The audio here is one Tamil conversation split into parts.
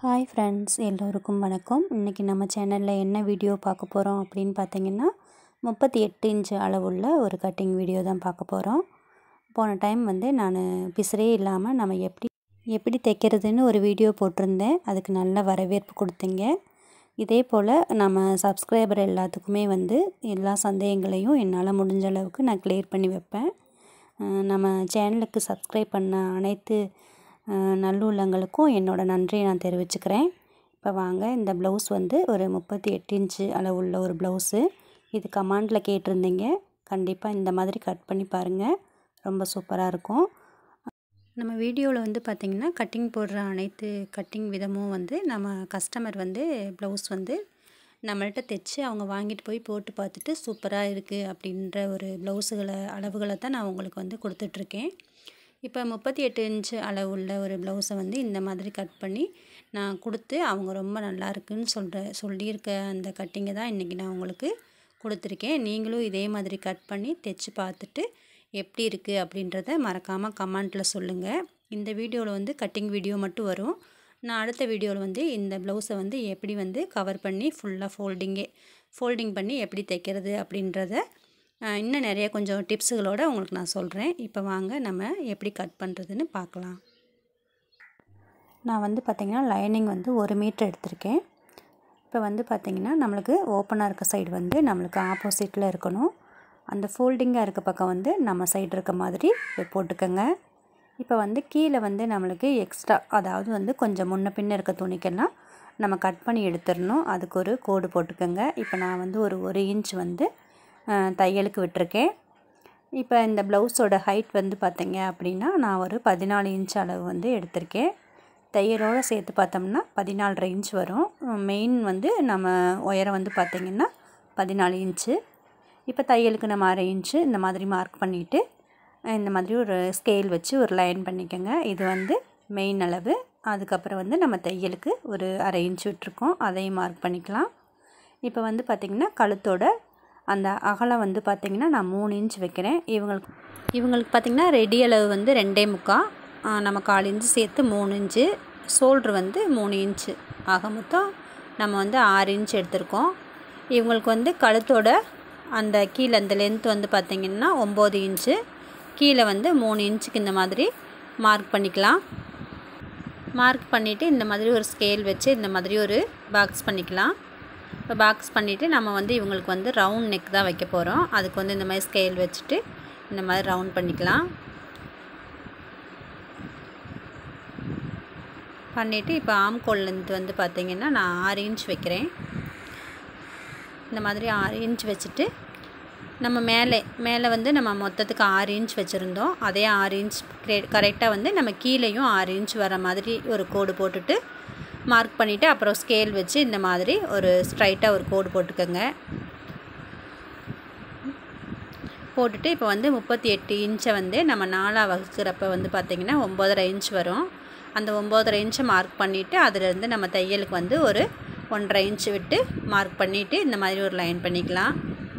ஹாய் ஃப்ரெண்ட்ஸ் எல்லோருக்கும் வணக்கம் இன்றைக்கி நம்ம சேனலில் என்ன வீடியோ பார்க்க போகிறோம் அப்படின்னு பார்த்தீங்கன்னா முப்பத்தி எட்டு இன்ச் அளவுள்ள ஒரு கட்டிங் வீடியோ தான் பார்க்க போகிறோம் போன டைம் வந்து நான் பிசரே இல்லாமல் நம்ம எப்படி எப்படி தைக்கிறதுன்னு ஒரு வீடியோ போட்டிருந்தேன் அதுக்கு நல்ல வரவேற்பு கொடுத்தீங்க இதே போல் நம்ம சப்ஸ்கிரைபர் எல்லாத்துக்குமே வந்து எல்லா சந்தேகங்களையும் என்னால் முடிஞ்ச அளவுக்கு நான் கிளியர் பண்ணி வைப்பேன் அஹ் நம்ம சேனலுக்கு சப்ஸ்கிரைப் பண்ண அனைத்து அஹ் நல்லுள்ளங்களுக்கும் என்னோடய நன்றியை நான் தெரிவிச்சுக்கிறேன் இப்போ வாங்க இந்த ப்ளவுஸ் வந்து ஒரு முப்பத்தி எட்டு இன்ச்சு அளவுள்ள ஒரு ப்ளவுஸு இது கமாண்டில் கேட்டிருந்தீங்க கண்டிப்பாக இந்த மாதிரி கட் பண்ணி பாருங்கள் ரொம்ப சூப்பராக இருக்கும் நம்ம வீடியோவில் வந்து பார்த்திங்கன்னா கட்டிங் போடுற அனைத்து கட்டிங் விதமும் வந்து நம்ம கஸ்டமர் வந்து ப்ளவுஸ் வந்து நம்மள்ட்ட தைச்சு அவங்க வாங்கிட்டு போய் போட்டு பார்த்துட்டு சூப்பராக இருக்குது அப்படின்ற ஒரு ப்ளவுஸுகளை அளவுகளை தான் நான் உங்களுக்கு வந்து கொடுத்துட்ருக்கேன் இப்போ முப்பத்தி எட்டு இன்ச்சு அளவுள்ள ஒரு ப்ளவுஸை வந்து இந்த மாதிரி கட் பண்ணி நான் கொடுத்து அவங்க ரொம்ப நல்லா இருக்குன்னு சொல்கிற சொல்லியிருக்க அந்த கட்டிங்கை தான் இன்றைக்கி நான் உங்களுக்கு கொடுத்துருக்கேன் நீங்களும் இதே மாதிரி கட் பண்ணி தைச்சு பார்த்துட்டு எப்படி இருக்குது அப்படின்றத மறக்காமல் கமெண்ட்டில் சொல்லுங்கள் இந்த வீடியோவில் வந்து கட்டிங் வீடியோ மட்டும் வரும் நான் அடுத்த வீடியோவில் வந்து இந்த ப்ளவுஸை வந்து எப்படி வந்து கவர் பண்ணி ஃபுல்லாக ஃபோல்டிங்கே ஃபோல்டிங் பண்ணி எப்படி தைக்கிறது அப்படின்றத அஹ், இன்னும் நிறைய கொஞ்சம் டிப்ஸுகளோடு உங்களுக்கு நான் சொல்கிறேன் இப்போ வாங்க நம்ம எப்படி கட் பண்ணுறதுன்னு பார்க்கலாம் நான் வந்து பார்த்திங்கன்னா லைனிங் வந்து ஒரு மீட்டர் எடுத்திருக்கேன் இப்போ வந்து பார்த்திங்கன்னா நம்மளுக்கு ஓப்பனாக இருக்க சைடு வந்து நம்மளுக்கு ஆப்போசிட்டில் இருக்கணும் அந்த ஃபோல்டிங்காக இருக்க பக்கம் வந்து நம்ம சைடு இருக்க மாதிரி போட்டுக்கோங்க இப்போ வந்து கீழே வந்து நம்மளுக்கு எக்ஸ்ட்ரா அதாவது வந்து கொஞ்சம் முன்ன பின்ன இருக்க துணிக்கெல்லாம் நம்ம கட் பண்ணி எடுத்துடணும் அதுக்கு ஒரு கோடு போட்டுக்கோங்க இப்போ நான் வந்து ஒரு ஒரு இன்ச் வந்து அஹ், தையலுக்கு விட்டுருக்கேன் இப்போ இந்த ப்ளவுஸோட ஹைட் வந்து பார்த்தீங்க அப்படின்னா நான் ஒரு பதினாலு இன்ச் அளவு வந்து எடுத்திருக்கேன் தையலோடு சேர்த்து பார்த்தோம்னா பதினாலரை இன்ச் வரும் மெயின் வந்து நம்ம உயரம் வந்து பார்த்திங்கன்னா பதினாலு இன்ச்சு இப்போ தையலுக்கு நம்ம அரை இன்ச்சு இந்த மாதிரி மார்க் பண்ணிவிட்டு இந்த மாதிரி ஒரு ஸ்கேல் வச்சு ஒரு லைன் பண்ணிக்கோங்க இது வந்து மெயின் அளவு அதுக்கப்புறம் வந்து நம்ம தையலுக்கு ஒரு அரை இன்ச் விட்டுருக்கோம் அதையும் மார்க் பண்ணிக்கலாம் இப்போ வந்து பார்த்திங்கன்னா கழுத்தோட அந்த அகலம் வந்து பார்த்திங்கன்னா நான் மூணு இன்ச் வைக்கிறேன் இவங்களுக்கு இவங்களுக்கு பார்த்திங்கன்னா ரெடி அளவு வந்து ரெண்டே முக்கால் ஆ, நம்ம கால் இன்ச்சு சேர்த்து மூணு இன்ச்சு ஷோல்ட்ரு வந்து மூணு இன்ச்சு ஆக மொத்தம் நம்ம வந்து ஆறு இன்ச் எடுத்திருக்கோம் இவங்களுக்கு வந்து கழுத்தோட அந்த கீழே அந்த லென்த் வந்து பார்த்திங்கன்னா ஒம்பது இன்ச்சு கீழே வந்து மூணு இன்ச்சுக்கு இந்த மாதிரி மார்க் பண்ணிக்கலாம் மார்க் பண்ணிவிட்டு இந்த மாதிரி ஒரு ஸ்கேல் வச்சு இந்த மாதிரி ஒரு பாக்ஸ் பண்ணிக்கலாம் இப்போ பாக்ஸ் பண்ணிவிட்டு நம்ம வந்து இவங்களுக்கு வந்து ரவுண்ட் நெக் தான் வைக்க போகிறோம் அதுக்கு வந்து இந்த மாதிரி ஸ்கேல் வச்சுட்டு இந்த மாதிரி ரவுண்ட் பண்ணிக்கலாம் பண்ணிவிட்டு இப்போ ஆம்கோல் லென்த் வந்து பார்த்திங்கன்னா நான் ஆறு இன்ச் வைக்கிறேன் இந்த மாதிரி ஆறு இன்ச் வச்சுட்டு நம்ம மேலே மேலே வந்து நம்ம மொத்தத்துக்கு ஆறு இன்ச் வச்சுருந்தோம் அதே ஆறு இன்ச் கரெக்டாக வந்து நம்ம கீழேயும் ஆறு இன்ச் வர மாதிரி ஒரு கோடு போட்டுட்டு மார்க் பண்ணிவிட்டு அப்புறம் ஸ்கேல் வச்சு இந்த மாதிரி ஒரு ஸ்ட்ரைட்டாக ஒரு கோடு போட்டுக்கோங்க போட்டுட்டு இப்போ வந்து முப்பத்தி எட்டு இன்ச்சை வந்து நம்ம நாலாக வகுக்கிறப்ப வந்து பார்த்திங்கன்னா ஒம்போதரை இன்ச் வரும் அந்த ஒம்போதரை இன்ச்சை மார்க் பண்ணிவிட்டு அதிலேருந்து நம்ம தையலுக்கு வந்து ஒரு ஒன்றரை இன்ச் விட்டு மார்க் பண்ணிவிட்டு இந்த மாதிரி ஒரு லைன் பண்ணிக்கலாம்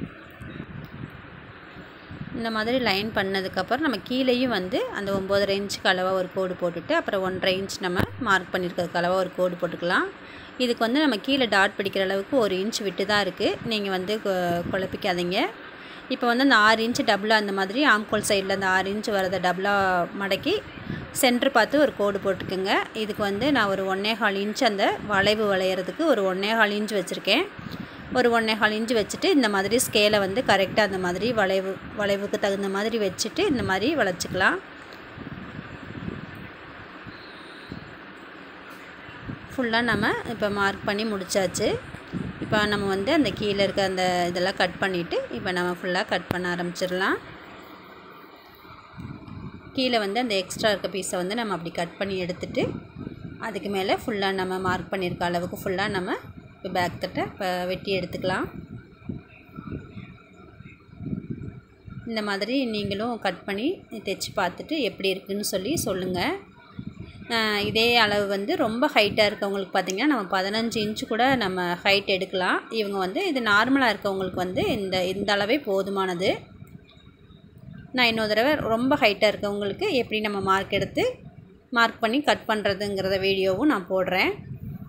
இந்த மாதிரி லைன் பண்ணதுக்கப்புறம் நம்ம கீழேயும் வந்து அந்த ஒம்போதரை இன்ச்சுக்கு அளவாக ஒரு கோடு போட்டுட்டு அப்புறம் ஒன்றரை இன்ச் நம்ம மார்க் பண்ணியிருக்கிறதுக்கு அளவாக ஒரு கோடு போட்டுக்கலாம் இதுக்கு வந்து நம்ம கீழே டாட் பிடிக்கிற அளவுக்கு ஒரு இன்ச் விட்டு தான் இருக்குது நீங்கள் வந்து கொ- குழப்பிக்காதீங்க இப்போ வந்து அந்த ஆறு இன்ச் டபுளாக அந்த மாதிரி ஆம்கோல் சைடில் அந்த ஆறு இன்ச் வரதை டபுளாக மடக்கி சென்டர் பார்த்து ஒரு கோடு போட்டுக்கோங்க இதுக்கு வந்து நான் ஒரு ஒன்றே கால் இன்ச் அந்த வளைவு வளையிறதுக்கு ஒரு ஒன்றே கால் இன்ச் வச்சுருக்கேன் ஒரு ஒன்றே கால் இன்ச் வச்சுட்டு இந்த மாதிரி ஸ்கேலை வந்து கரெக்டாக அந்த மாதிரி வளைவு வளைவுக்கு தகுந்த மாதிரி வச்சுட்டு இந்த மாதிரி வளைச்சிக்கலாம் ஃபுல்லாக நம்ம இப்போ மார்க் பண்ணி முடிச்சாச்சு இப்போ நம்ம வந்து அந்த கீழே இருக்க அந்த இதெல்லாம் கட் பண்ணிவிட்டு இப்போ நம்ம ஃபுல்லாக கட் பண்ண ஆரம்பிச்சிடலாம் கீழே வந்து அந்த எக்ஸ்ட்ரா இருக்க பீஸை வந்து நம்ம அப்படி கட் பண்ணி எடுத்துட்டு அதுக்கு மேலே ஃபுல்லாக நம்ம மார்க் பண்ணியிருக்க அளவுக்கு ஃபுல்லாக நம்ம இப்போ பேக் தட்டை இப்போ வெட்டி எடுத்துக்கலாம் இந்த மாதிரி நீங்களும் கட் பண்ணி தைச்சு பார்த்துட்டு எப்படி இருக்குன்னு சொல்லி சொல்லுங்கள் ஆஹ் இதே அளவு வந்து ரொம்ப ஹைட்டாக இருக்கவங்களுக்கு பார்த்திங்கன்னா நம்ம பதினஞ்சு இன்ச்சு கூட நம்ம ஹைட் எடுக்கலாம் இவங்க வந்து இது நார்மலாக இருக்கவங்களுக்கு வந்து இந்த இந்த அளவே போதுமானது நான் இன்னொரு தடவை ரொம்ப ஹைட்டாக இருக்கவங்களுக்கு எப்படி நம்ம மார்க் எடுத்து மார்க் பண்ணி கட் பண்ணுறதுங்கிறத வீடியோவும் நான் போடுறேன்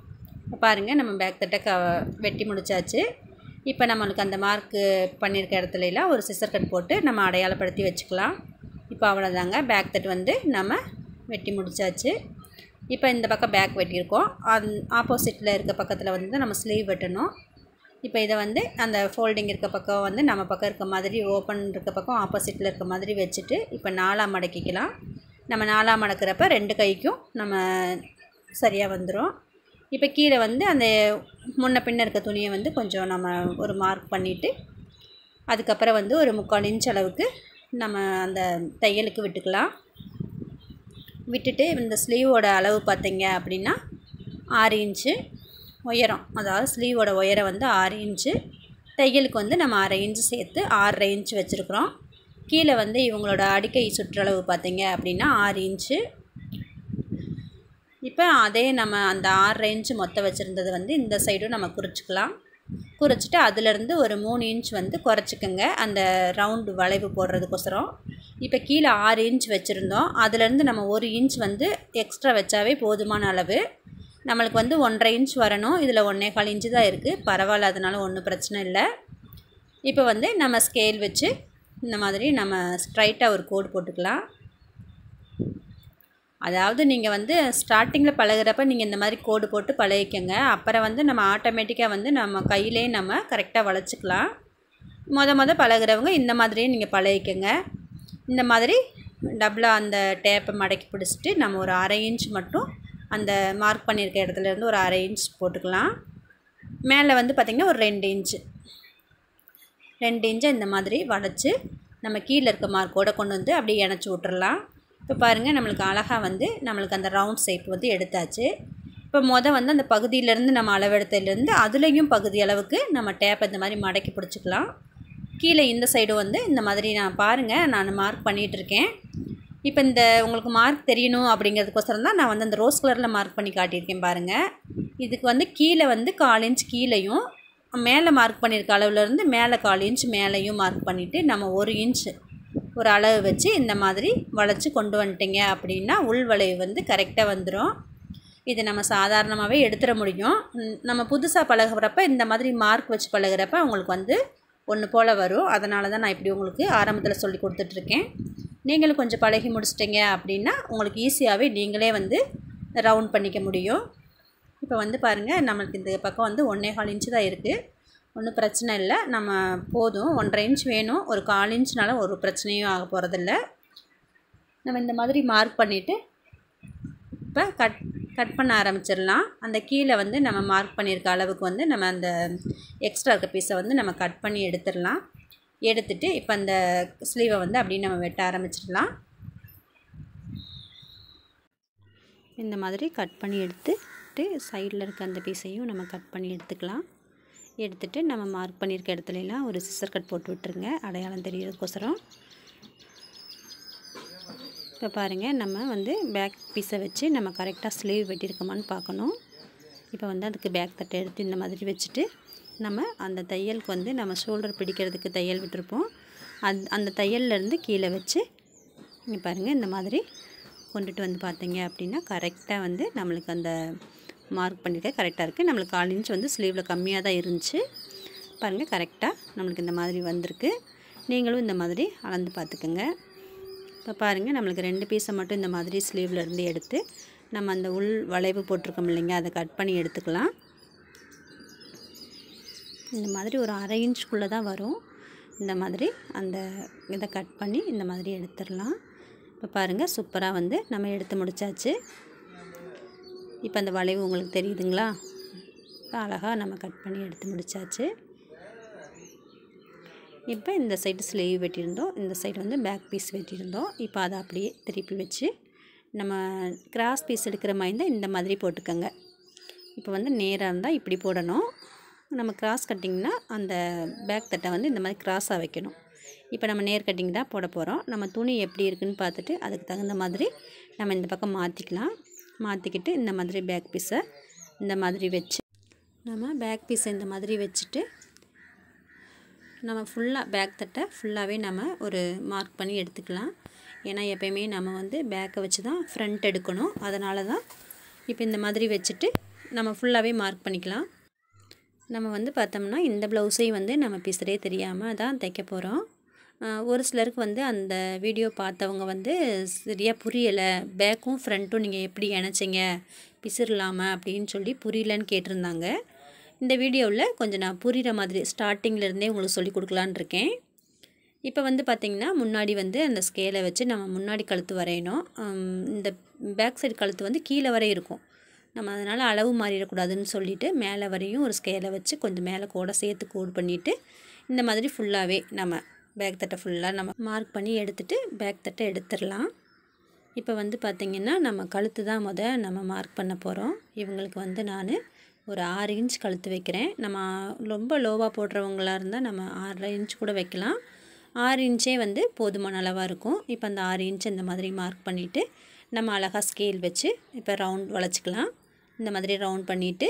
பாருங்கள் நம்ம பேக் தட்டை க வெட்டி முடிச்சாச்சு இப்போ நம்மளுக்கு அந்த மார்க்கு பண்ணியிருக்க இடத்துலலாம் ஒரு சிசர் கட் போட்டு நம்ம அடையாளப்படுத்தி வச்சுக்கலாம் இப்போ அவ்வளோதாங்க பேக் தட்டு வந்து நம்ம வெட்டி முடிச்சாச்சு இப்போ இந்த பக்கம் பேக் வெட்டியிருக்கோம் அந் ஆப்போசிட்டில் இருக்க பக்கத்தில் வந்து நம்ம ஸ்லீவ் வெட்டணும் இப்போ இதை வந்து அந்த ஃபோல்டிங் இருக்க பக்கம் வந்து நம்ம பக்கம் இருக்க மாதிரி ஓப்பன் இருக்க பக்கம் ஆப்போசிட்டில் இருக்க மாதிரி வச்சுட்டு இப்போ நாலாக மடக்கிக்கலாம் நம்ம நாலாக மடக்கிறப்ப ரெண்டு கைக்கும் நம்ம சரியாக வந்துடும் இப்போ கீழே வந்து அந்த முன்ன பின்ன இருக்க துணியை வந்து கொஞ்சம் நம்ம ஒரு மார்க் பண்ணிவிட்டு அதுக்கப்புறம் வந்து ஒரு முக்கால் இன்ச் அளவுக்கு நம்ம அந்த தையலுக்கு விட்டுக்கலாம் விட்டுட்டு இந்த ஸ்லீவோட அளவு பார்த்தீங்க அப்படின்னா ஆறு இன்ச்சு உயரம் அதாவது ஸ்லீவோட உயரம் வந்து ஆறு இன்ச்சு தையலுக்கு வந்து நம்ம அரை இன்ச்சு சேர்த்து ஆறரை இன்ச்சு வச்சுருக்குறோம் கீழே வந்து இவங்களோட அடிக்கை சுற்றளவு பார்த்தீங்க அப்படின்னா ஆறு இன்ச்சு இப்போ அதே நம்ம அந்த ஆறரை இன்ச்சு மொத்தம் வச்சுருந்தது வந்து இந்த சைடும் நம்ம குறிச்சிக்கலாம் குறிச்சிட்டு அதுலேருந்து ஒரு மூணு இன்ச் வந்து குறைச்சிக்கோங்க அந்த ரவுண்டு வளைவு போடுறதுக்கோசரம் இப்போ கீழே ஆறு இன்ச் வச்சுருந்தோம் அதுலேருந்து நம்ம ஒரு இன்ச் வந்து எக்ஸ்ட்ரா வச்சாவே போதுமான அளவு நம்மளுக்கு வந்து ஒன்றரை இன்ச் வரணும் இதில் ஒன்றே கால் இன்ச்சு தான் இருக்குது பரவாயில்ல அதனால ஒன்றும் பிரச்சனை இல்லை இப்போ வந்து நம்ம ஸ்கேல் வச்சு இந்த மாதிரி நம்ம ஸ்ட்ரைட்டாக ஒரு கோடு போட்டுக்கலாம் அதாவது நீங்கள் வந்து ஸ்டார்டிங்கில் பழகுறப்ப நீங்கள் இந்த மாதிரி கோடு போட்டு பழகிக்கங்க அப்புறம் வந்து நம்ம ஆட்டோமேட்டிக்காக வந்து நம்ம கையிலே நம்ம கரெக்டாக வளைச்சிக்கலாம் மொத மொதல் பழகுறவங்க இந்த மாதிரியே நீங்கள் பழகிக்கங்க இந்த மாதிரி டபுளாக அந்த டேப்பை மடக்கி பிடிச்சிட்டு நம்ம ஒரு அரை இன்ச் மட்டும் அந்த மார்க் பண்ணியிருக்க இடத்துலேருந்து ஒரு அரை இன்ச் போட்டுக்கலாம் மேலே வந்து பார்த்திங்கன்னா ஒரு ரெண்டு இன்ச்சு ரெண்டு இன்ச்சை இந்த மாதிரி வளைச்சி நம்ம கீழே இருக்க மார்க்கோடு கொண்டு வந்து அப்படியே இணைச்சி விட்டுறலாம் இப்போ பாருங்கள் நம்மளுக்கு அழகாக வந்து நம்மளுக்கு அந்த ரவுண்ட் ஷேப் வந்து எடுத்தாச்சு இப்போ மொதல் வந்து அந்த பகுதியிலேருந்து நம்ம அளவெடுத்ததுலேருந்து அதுலேயும் பகுதி அளவுக்கு நம்ம டேப் இந்த மாதிரி மடக்கி பிடிச்சிக்கலாம் கீழே இந்த சைடு வந்து இந்த மாதிரி நான் பாருங்கள் நான் மார்க் பண்ணிகிட்ருக்கேன் இப்போ இந்த உங்களுக்கு மார்க் தெரியணும் அப்படிங்கிறதுக்கோசரம் தான் நான் வந்து அந்த ரோஸ் கலரில் மார்க் பண்ணி காட்டியிருக்கேன் பாருங்கள் இதுக்கு வந்து கீழே வந்து கால் இன்ச் கீழேயும் மேலே மார்க் பண்ணியிருக்க அளவுலேருந்து மேலே கால் இன்ச் மேலேயும் மார்க் பண்ணிவிட்டு நம்ம ஒரு இன்ச் ஒரு அளவு வச்சு இந்த மாதிரி வளைச்சி கொண்டு வந்துட்டீங்க அப்படின்னா உள் வளைவு வந்து கரெக்டாக வந்துடும் இது நம்ம சாதாரணமாகவே எடுத்துட முடியும் நம்ம புதுசாக பழகுறப்ப இந்த மாதிரி மார்க் வச்சு பழகுறப்ப உங்களுக்கு வந்து ஒன்று போல் வரும் அதனால தான் நான் இப்படி உங்களுக்கு ஆரம்பத்தில் சொல்லி கொடுத்துட்ருக்கேன் நீங்களும் கொஞ்சம் பழகி முடிச்சிட்டிங்க அப்படின்னா உங்களுக்கு ஈஸியாகவே நீங்களே வந்து ரவுண்ட் பண்ணிக்க முடியும் இப்போ வந்து பாருங்கள் நம்மளுக்கு இந்த பக்கம் வந்து ஒன்றே கால் இன்ச்சு தான் இருக்குது ஒன்றும் பிரச்சனை இல்லை நம்ம போதும் ஒன்றரை இன்ச் வேணும் ஒரு கால் இன்ச்னால ஒரு பிரச்சனையும் ஆக போகிறதில்ல நம்ம இந்த மாதிரி மார்க் பண்ணிவிட்டு இப்போ கட் கட் பண்ண ஆரம்பிச்சிடலாம் அந்த கீழே வந்து நம்ம மார்க் பண்ணியிருக்க அளவுக்கு வந்து நம்ம அந்த எக்ஸ்ட்ரா இருக்க பீஸை வந்து நம்ம கட் பண்ணி எடுத்துடலாம் எடுத்துட்டு இப்போ அந்த ஸ்லீவை வந்து அப்படியே நம்ம வெட்ட ஆரம்பிச்சிடலாம் இந்த மாதிரி கட் பண்ணி எடுத்துட்டு சைடில் இருக்க அந்த பீஸையும் நம்ம கட் பண்ணி எடுத்துக்கலாம் எடுத்துகிட்டு நம்ம மார்க் பண்ணியிருக்க இடத்துலலாம் ஒரு சிசர் கட் போட்டு விட்டுருங்க அடையாளம் தெரியறதுக்கோசரம் இப்போ பாருங்கள் நம்ம வந்து பேக் பீஸை வச்சு நம்ம கரெக்டாக ஸ்லீவ் வெட்டியிருக்கோமான்னு பார்க்கணும் இப்போ வந்து அதுக்கு பேக் தட்டை எடுத்து இந்த மாதிரி வச்சுட்டு நம்ம அந்த தையலுக்கு வந்து நம்ம ஷோல்டர் பிடிக்கிறதுக்கு தையல் விட்டுருப்போம் அந் அந்த தையல்லேருந்து கீழே வச்சு இங்கே பாருங்கள் இந்த மாதிரி கொண்டுட்டு வந்து பார்த்தீங்க அப்படின்னா கரெக்டாக வந்து நம்மளுக்கு அந்த மார்க் பண்ணியிருக்க கரெக்டாக இருக்குது நம்மளுக்கு கால் இன்ச் வந்து ஸ்லீவில் கம்மியாக தான் இருந்துச்சு பாருங்கள் கரெக்டாக நம்மளுக்கு இந்த மாதிரி வந்திருக்கு நீங்களும் இந்த மாதிரி அளந்து பார்த்துக்குங்க இப்போ பாருங்கள் நம்மளுக்கு ரெண்டு பீஸை மட்டும் இந்த மாதிரி ஸ்லீவில் இருந்து எடுத்து நம்ம அந்த உள் வளைவு போட்டிருக்கோம் இல்லைங்க அதை கட் பண்ணி எடுத்துக்கலாம் இந்த மாதிரி ஒரு அரை இன்ச்சுக்குள்ளே தான் வரும் இந்த மாதிரி அந்த இதை கட் பண்ணி இந்த மாதிரி எடுத்துடலாம் இப்போ பாருங்கள் சூப்பராக வந்து நம்ம எடுத்து முடித்தாச்சு இப்போ அந்த வளைவு உங்களுக்கு தெரியுதுங்களா இப்போ அழகாக நம்ம கட் பண்ணி எடுத்து முடித்தாச்சு இப்போ இந்த சைடு ஸ்லீவ் வெட்டியிருந்தோம் இந்த சைடு வந்து பேக் பீஸ் வெட்டியிருந்தோம் இப்போ அதை அப்படியே திருப்பி வச்சு நம்ம கிராஸ் பீஸ் எடுக்கிற மாதிரி இருந்தால் இந்த மாதிரி போட்டுக்கோங்க இப்போ வந்து நேராக இருந்தால் இப்படி போடணும் நம்ம கிராஸ் கட்டிங்னா அந்த பேக் தட்டை வந்து இந்த மாதிரி கிராஸாக வைக்கணும் இப்போ நம்ம நேர் கட்டிங் தான் போட போகிறோம் நம்ம துணி எப்படி இருக்குன்னு பார்த்துட்டு அதுக்கு தகுந்த மாதிரி நம்ம இந்த பக்கம் மாற்றிக்கலாம் மாற்றிக்கிட்டு இந்த மாதிரி பேக் பீஸை இந்த மாதிரி வச்சு நம்ம பேக் பீஸை இந்த மாதிரி வச்சுட்டு நம்ம ஃபுல்லாக பேக் தட்டை ஃபுல்லாகவே நம்ம ஒரு மார்க் பண்ணி எடுத்துக்கலாம் ஏன்னா எப்பயுமே நம்ம வந்து பேக்கை வச்சு தான் ஃப்ரண்ட் எடுக்கணும் அதனால தான் இப்போ இந்த மாதிரி வச்சுட்டு நம்ம ஃபுல்லாகவே மார்க் பண்ணிக்கலாம் நம்ம வந்து பார்த்தோம்னா இந்த ப்ளவுஸையும் வந்து நம்ம பிசரே தெரியாமல் தான் தைக்க போகிறோம் ஒரு சிலருக்கு வந்து அந்த வீடியோ பார்த்தவங்க வந்து சரியாக புரியலை பேக்கும் ஃப்ரண்ட்டும் நீங்கள் எப்படி இணைச்சிங்க பிசிறலாமா அப்படின்னு சொல்லி புரியலன்னு கேட்டிருந்தாங்க இந்த வீடியோவில் கொஞ்சம் நான் புரிகிற மாதிரி ஸ்டார்டிங்லேருந்தே உங்களுக்கு சொல்லி கொடுக்கலான்னு இருக்கேன் இப்போ வந்து பார்த்திங்கன்னா முன்னாடி வந்து அந்த ஸ்கேலை வச்சு நம்ம முன்னாடி கழுத்து வரையணும் இந்த பேக் சைடு கழுத்து வந்து கீழே வரை இருக்கும் நம்ம அதனால் அளவு மாறிடக்கூடாதுன்னு சொல்லிவிட்டு மேலே வரையும் ஒரு ஸ்கேலை வச்சு கொஞ்சம் மேலே கூட சேர்த்து கோட் பண்ணிவிட்டு இந்த மாதிரி ஃபுல்லாகவே நம்ம பேக் தட்டை ஃபுல்லாக நம்ம மார்க் பண்ணி எடுத்துகிட்டு பேக் தட்டை எடுத்துடலாம் இப்போ வந்து பார்த்திங்கன்னா நம்ம கழுத்து தான் முத நம்ம மார்க் பண்ண போகிறோம் இவங்களுக்கு வந்து நான் ஒரு ஆறு இன்ச் கழுத்து வைக்கிறேன் நம்ம ரொம்ப லோவாக போடுறவங்களாக இருந்தால் நம்ம ஆறரை இன்ச் கூட வைக்கலாம் ஆறு இன்ச்சே வந்து போதுமான அளவாக இருக்கும் இப்போ அந்த ஆறு இன்ச் இந்த மாதிரி மார்க் பண்ணிவிட்டு நம்ம அழகாக ஸ்கேல் வச்சு இப்போ ரவுண்ட் வளைச்சிக்கலாம் இந்த மாதிரி ரவுண்ட் பண்ணிவிட்டு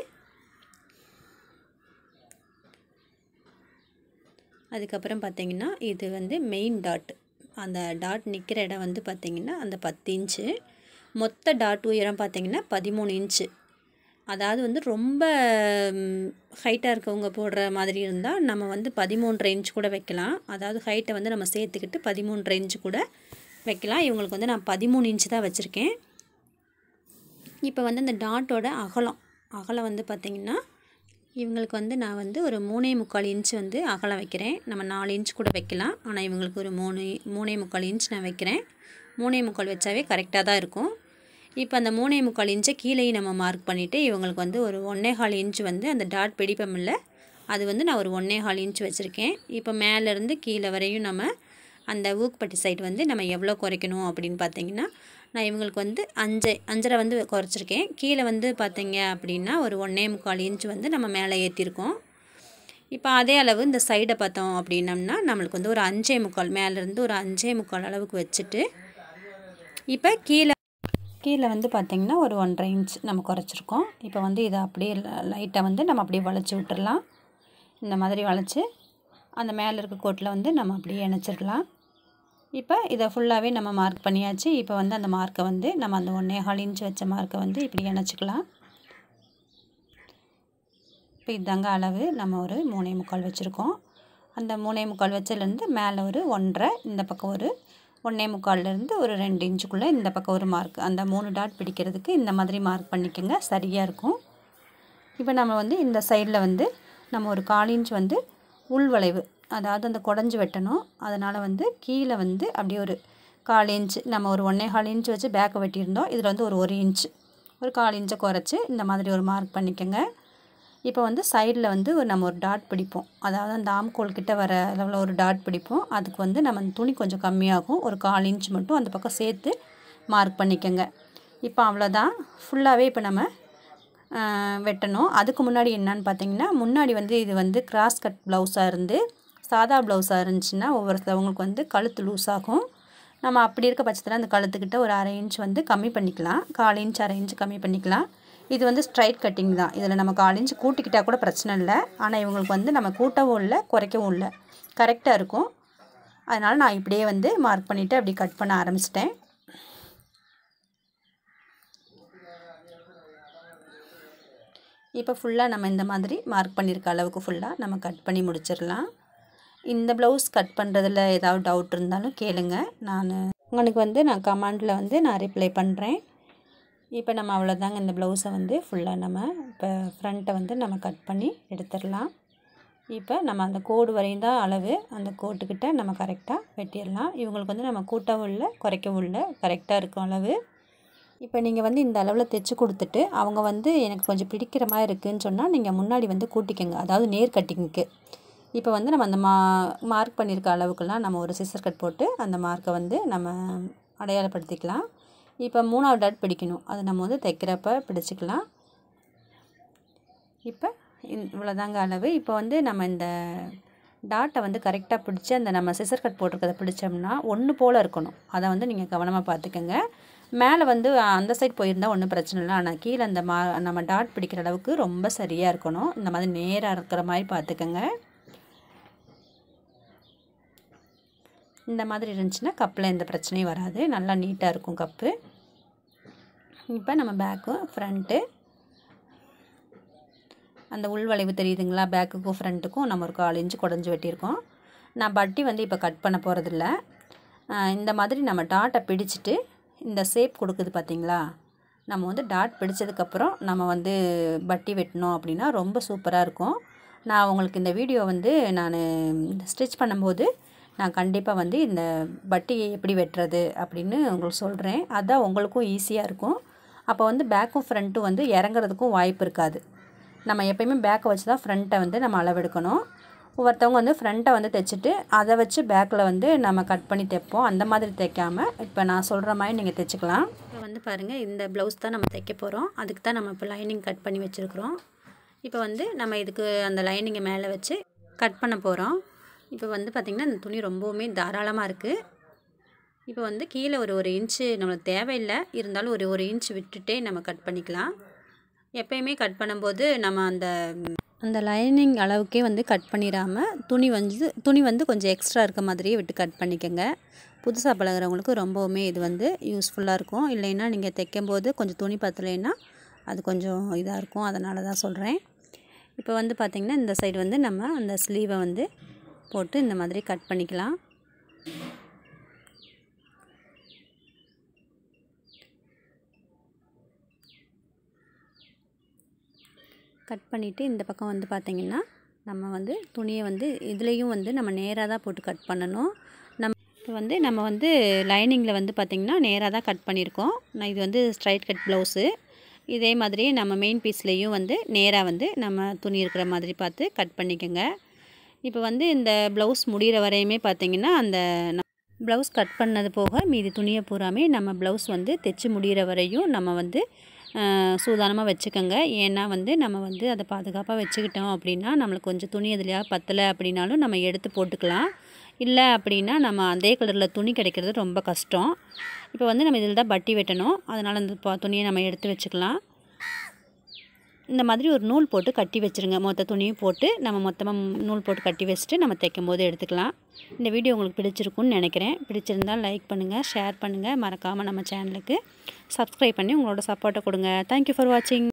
அதுக்கப்புறம் பார்த்திங்கன்னா இது வந்து மெயின் டாட் அந்த டாட் நிற்கிற இடம் வந்து பார்த்திங்கன்னா அந்த பத்து இன்ச்சு மொத்த டாட் உயரம் பார்த்திங்கன்னா பதிமூணு இன்ச்சு அதாவது வந்து ரொம்ப ஹைட்டாக இருக்கவங்க போடுற மாதிரி இருந்தால் நம்ம வந்து பதிமூன்றரை இன்ச் கூட வைக்கலாம் அதாவது ஹைட்டை வந்து நம்ம சேர்த்துக்கிட்டு பதிமூன்றரை இன்ச்சு கூட வைக்கலாம் இவங்களுக்கு வந்து நான் பதிமூணு இன்ச்சு தான் வச்சுருக்கேன் இப்போ வந்து இந்த டாட்டோட அகலம் அகலம் வந்து பார்த்திங்கன்னா இவங்களுக்கு வந்து நான் வந்து ஒரு மூணே முக்கால் இன்ச் வந்து அகலம் வைக்கிறேன் நம்ம நாலு இன்ச் கூட வைக்கலாம் ஆனால் இவங்களுக்கு ஒரு மூணு மூணே முக்கால் இன்ச் நான் வைக்கிறேன் மூணே முக்கால் வச்சாவே கரெக்டாக தான் இருக்கும் இப்போ அந்த மூணே முக்கால் இன்ச்சை கீழேயும் நம்ம மார்க் பண்ணிவிட்டு இவங்களுக்கு வந்து ஒரு ஒன்றே கால் இன்ச் வந்து அந்த டாட் பிடிப்பமில்ல அது வந்து நான் ஒரு ஒன்றே கால் இன்ச் வச்சுருக்கேன் இப்போ மேலேருந்து கீழே வரையும் நம்ம அந்த ஊக்குப்பட்டி சைடு வந்து நம்ம எவ்வளோ குறைக்கணும் அப்படின்னு பார்த்தீங்கன்னா நான் இவங்களுக்கு வந்து அஞ்சு அஞ்சரை வந்து குறைச்சிருக்கேன் கீழே வந்து பார்த்தீங்க அப்படின்னா ஒரு ஒன்றே முக்கால் இன்ச் வந்து நம்ம மேலே ஏற்றிருக்கோம் இப்போ அதே அளவு இந்த சைடை பார்த்தோம் அப்படின்னம்னா நம்மளுக்கு வந்து ஒரு அஞ்சே முக்கால் மேலேருந்து ஒரு அஞ்சே முக்கால் அளவுக்கு வச்சுட்டு இப்போ கீழே கீழே வந்து பார்த்திங்கன்னா ஒரு ஒன்றரை இன்ச் நம்ம குறைச்சிருக்கோம் இப்போ வந்து இதை அப்படியே லைட்டாக வந்து நம்ம அப்படியே வளைச்சி விட்டுறலாம் இந்த மாதிரி வளைச்சி அந்த மேலே இருக்க கோட்டில் வந்து நம்ம அப்படியே இணைச்சிடலாம் இப்போ இதை ஃபுல்லாகவே நம்ம மார்க் பண்ணியாச்சு இப்போ வந்து அந்த மார்க்கை வந்து நம்ம அந்த ஒன்றே கால் இன்ச் வச்ச மார்க்கை வந்து இப்படி இணைச்சிக்கலாம் இப்போ இதாங்க அளவு நம்ம ஒரு மூணே முக்கால் வச்சுருக்கோம் அந்த மூணே முக்கால் வச்சதுலேருந்து மேலே ஒரு ஒன்றரை இந்த பக்கம் ஒரு ஒன்றே முக்கால்லேருந்து ஒரு ரெண்டு இன்ச்சுக்குள்ளே இந்த பக்கம் ஒரு மார்க் அந்த மூணு டாட் பிடிக்கிறதுக்கு இந்த மாதிரி மார்க் பண்ணிக்கோங்க சரியாக இருக்கும் இப்போ நம்ம வந்து இந்த சைடில் வந்து நம்ம ஒரு கால் இன்ச் வந்து உள்வளைவு அதாவது அந்த குடஞ்சி வெட்டணும் அதனால் வந்து கீழே வந்து அப்படியே ஒரு கால் இன்ச்சு நம்ம ஒரு ஒன்றே கால் இன்ச் வச்சு பேக்கை வெட்டியிருந்தோம் இதில் வந்து ஒரு ஒரு இன்ச் ஒரு கால் இன்ச்சை குறைச்சி இந்த மாதிரி ஒரு மார்க் பண்ணிக்கோங்க இப்போ வந்து சைடில் வந்து ஒரு நம்ம ஒரு டாட் பிடிப்போம் அதாவது அந்த ஆம்கோல் கிட்ட வர அளவில் ஒரு டாட் பிடிப்போம் அதுக்கு வந்து நம்ம துணி கொஞ்சம் கம்மியாகும் ஒரு கால் இன்ச் மட்டும் அந்த பக்கம் சேர்த்து மார்க் பண்ணிக்கோங்க இப்போ அவ்வளோதான் ஃபுல்லாகவே இப்போ நம்ம வெட்டணும் அதுக்கு முன்னாடி என்னன்னு பார்த்தீங்கன்னா முன்னாடி வந்து இது வந்து கிராஸ் கட் ப்ளவுஸாக இருந்து சாதா ப்ளவுஸாக இருந்துச்சுன்னா ஒவ்வொருத்தவங்களுக்கு வந்து கழுத்து லூஸ் ஆகும் நம்ம அப்படி இருக்க பட்சத்தில் அந்த கழுத்துக்கிட்ட ஒரு அரை இன்ச் வந்து கம்மி பண்ணிக்கலாம் கால் இன்ச் அரை இன்ச் கம்மி பண்ணிக்கலாம் இது வந்து ஸ்ட்ரைட் கட்டிங் தான் இதில் நம்ம கால் இன்ச் கூட்டிக்கிட்டால் கூட பிரச்சனை இல்லை ஆனால் இவங்களுக்கு வந்து நம்ம கூட்டவும் இல்லை குறைக்கவும் இல்லை கரெக்டாக இருக்கும் அதனால் நான் இப்படியே வந்து மார்க் பண்ணிவிட்டு அப்படி கட் பண்ண ஆரம்பிச்சிட்டேன் இப்போ ஃபுல்லாக நம்ம இந்த மாதிரி மார்க் பண்ணியிருக்க அளவுக்கு ஃபுல்லாக நம்ம கட் பண்ணி முடிச்சிடலாம் இந்த ப்ளவுஸ் கட் பண்ணுறதுல ஏதாவது டவுட் இருந்தாலும் கேளுங்க நான் உங்களுக்கு வந்து நான் கமெண்டில் வந்து நான் ரிப்ளை பண்ணுறேன் இப்போ நம்ம அவ்வளோதாங்க இந்த ப்ளவுஸை வந்து ஃபுல்லாக நம்ம இப்போ ஃப்ரண்ட்டை வந்து நம்ம கட் பண்ணி எடுத்துடலாம் இப்போ நம்ம அந்த கோடு வரையும் தான் அளவு அந்த கோட்டுக்கிட்ட நம்ம கரெக்டாக வெட்டிடலாம் இவங்களுக்கு வந்து நம்ம கூட்டவும் இல்லை குறைக்கவும் இல்லை கரெக்டாக இருக்கும் அளவு இப்போ நீங்கள் வந்து இந்த அளவில் தைச்சி கொடுத்துட்டு அவங்க வந்து எனக்கு கொஞ்சம் பிடிக்கிற மாதிரி இருக்குதுன்னு சொன்னால் நீங்கள் முன்னாடி வந்து கூட்டிக்கங்க அதாவது நேர் கட்டிங்க்கு இப்போ வந்து நம்ம அந்த மா மார்க் பண்ணியிருக்க அளவுக்கெல்லாம் நம்ம ஒரு சிசர் கட் போட்டு அந்த மார்க்கை வந்து நம்ம அடையாளப்படுத்திக்கலாம் இப்போ மூணாவது டாட் பிடிக்கணும் அது நம்ம வந்து தைக்கிறப்ப பிடிச்சிக்கலாம் இப்போ இவ்வளோதாங்க அளவு இப்போ வந்து நம்ம இந்த டாட்டை வந்து கரெக்டாக பிடிச்சி அந்த நம்ம சிசர் கட் போட்டிருக்கதை பிடிச்சோம்னா ஒன்று போல் இருக்கணும் அதை வந்து நீங்கள் கவனமாக பார்த்துக்கோங்க மேலே வந்து அந்த சைட் போயிருந்தால் ஒன்றும் பிரச்சனை இல்லை ஆனால் கீழே அந்த மா நம்ம டாட் பிடிக்கிற அளவுக்கு ரொம்ப சரியாக இருக்கணும் இந்த மாதிரி நேராக இருக்கிற மாதிரி பார்த்துக்கோங்க இந்த மாதிரி இருந்துச்சுன்னா கப்பில் எந்த பிரச்சனையும் வராது நல்லா நீட்டாக இருக்கும் கப்பு இப்போ நம்ம பேக்கும் ஃப்ரண்ட்டு அந்த உள்வளைவு தெரியுதுங்களா பேக்குக்கும் ஃப்ரண்ட்டுக்கும் நம்ம ஒரு கால் இன்ச்சு குடஞ்சி வெட்டியிருக்கோம் நான் பட்டி வந்து இப்போ கட் பண்ண போகிறதில்ல இந்த மாதிரி நம்ம டாட்டை பிடிச்சிட்டு இந்த ஷேப் கொடுக்குது பார்த்திங்களா நம்ம வந்து டாட் பிடிச்சதுக்கப்புறம் நம்ம வந்து பட்டி வெட்டினோம் அப்படின்னா ரொம்ப சூப்பராக இருக்கும் நான் உங்களுக்கு இந்த வீடியோ வந்து நான் ஸ்டிச் பண்ணும்போது நான் கண்டிப்பாக வந்து இந்த பட்டி எப்படி வெட்டுறது அப்படின்னு உங்களுக்கு சொல்கிறேன் அதுதான் உங்களுக்கும் ஈஸியாக இருக்கும் அப்போ வந்து பேக்கும் ஃப்ரண்ட்டும் வந்து இறங்குறதுக்கும் வாய்ப்பு இருக்காது நம்ம எப்பயுமே பேக்கை வச்சு தான் ஃப்ரண்ட்டை வந்து நம்ம அளவெடுக்கணும் ஒவ்வொருத்தவங்க வந்து ஃப்ரண்ட்டை வந்து தைச்சிட்டு அதை வச்சு பேக்கில் வந்து நம்ம கட் பண்ணி தைப்போம் அந்த மாதிரி தைக்காமல் இப்போ நான் சொல்கிற மாதிரி நீங்கள் தைச்சிக்கலாம் இப்போ வந்து பாருங்கள் இந்த ப்ளவுஸ் தான் நம்ம தைக்க போகிறோம் அதுக்கு தான் நம்ம இப்போ லைனிங் கட் பண்ணி வச்சுருக்குறோம் இப்போ வந்து நம்ம இதுக்கு அந்த லைனிங்கை மேலே வச்சு கட் பண்ண போகிறோம் இப்போ வந்து பார்த்திங்கன்னா இந்த துணி ரொம்பவுமே தாராளமாக இருக்குது இப்போ வந்து கீழே ஒரு ஒரு இன்ச்சு நம்மளுக்கு தேவையில்லை இருந்தாலும் ஒரு ஒரு இன்ச் விட்டுட்டே நம்ம கட் பண்ணிக்கலாம் எப்பயுமே கட் பண்ணும்போது நம்ம அந்த அந்த லைனிங் அளவுக்கே வந்து கட் பண்ணிடாமல் துணி வந்து துணி வந்து கொஞ்சம் எக்ஸ்ட்ரா இருக்க மாதிரியே விட்டு கட் பண்ணிக்கோங்க புதுசாக பழகிறவங்களுக்கு ரொம்பவுமே இது வந்து யூஸ்ஃபுல்லாக இருக்கும் இல்லைன்னா நீங்கள் தைக்கும்போது கொஞ்சம் துணி பத்தலைன்னா அது கொஞ்சம் இதாக இருக்கும் அதனால தான் சொல்கிறேன் இப்போ வந்து பார்த்திங்கன்னா இந்த சைடு வந்து நம்ம அந்த ஸ்லீவை வந்து போட்டு இந்த மாதிரி கட் பண்ணிக்கலாம் கட் பண்ணிவிட்டு இந்த பக்கம் வந்து பார்த்திங்கன்னா நம்ம வந்து துணியை வந்து இதுலேயும் வந்து நம்ம நேராக தான் போட்டு கட் பண்ணணும் நம்ம இப்போ வந்து நம்ம வந்து லைனிங்கில் வந்து பார்த்திங்கன்னா நேராக தான் கட் பண்ணியிருக்கோம் நான் இது வந்து ஸ்ட்ரைட் கட் ப்ளவுஸு இதே மாதிரியே நம்ம மெயின் பீஸ்லேயும் வந்து நேராக வந்து நம்ம துணி இருக்கிற மாதிரி பார்த்து கட் பண்ணிக்கோங்க இப்போ வந்து இந்த ப்ளவுஸ் முடிகிற வரையுமே பார்த்திங்கன்னா அந்த ப்ளவுஸ் கட் பண்ணது போக மீதி துணியை பூராமே நம்ம ப்ளவுஸ் வந்து தைச்சி முடிகிற வரையும் நம்ம வந்து சூதானமாக வச்சுக்கோங்க ஏன்னா வந்து நம்ம வந்து அதை பாதுகாப்பாக வச்சுக்கிட்டோம் அப்படின்னா நம்மளுக்கு கொஞ்சம் துணி எதுலையா பத்தலை அப்படின்னாலும் நம்ம எடுத்து போட்டுக்கலாம் இல்லை அப்படின்னா நம்ம அதே கலரில் துணி கிடைக்கிறது ரொம்ப கஷ்டம் இப்போ வந்து நம்ம இதில் தான் பட்டி வெட்டணும் அதனால் அந்த துணியை நம்ம எடுத்து வச்சுக்கலாம் இந்த மாதிரி ஒரு நூல் போட்டு கட்டி வச்சுருங்க மொத்த துணியும் போட்டு நம்ம மொத்தமாக நூல் போட்டு கட்டி வச்சுட்டு நம்ம தைக்கும் போது எடுத்துக்கலாம் இந்த வீடியோ உங்களுக்கு பிடிச்சிருக்குன்னு நினைக்கிறேன் பிடிச்சிருந்தால் லைக் பண்ணுங்கள் ஷேர் பண்ணுங்கள் மறக்காமல் நம்ம சேனலுக்கு சப்ஸ்கிரைப் பண்ணி உங்களோட சப்போர்ட்டை கொடுங்க தேங்க்யூ ஃபார் வாட்சிங்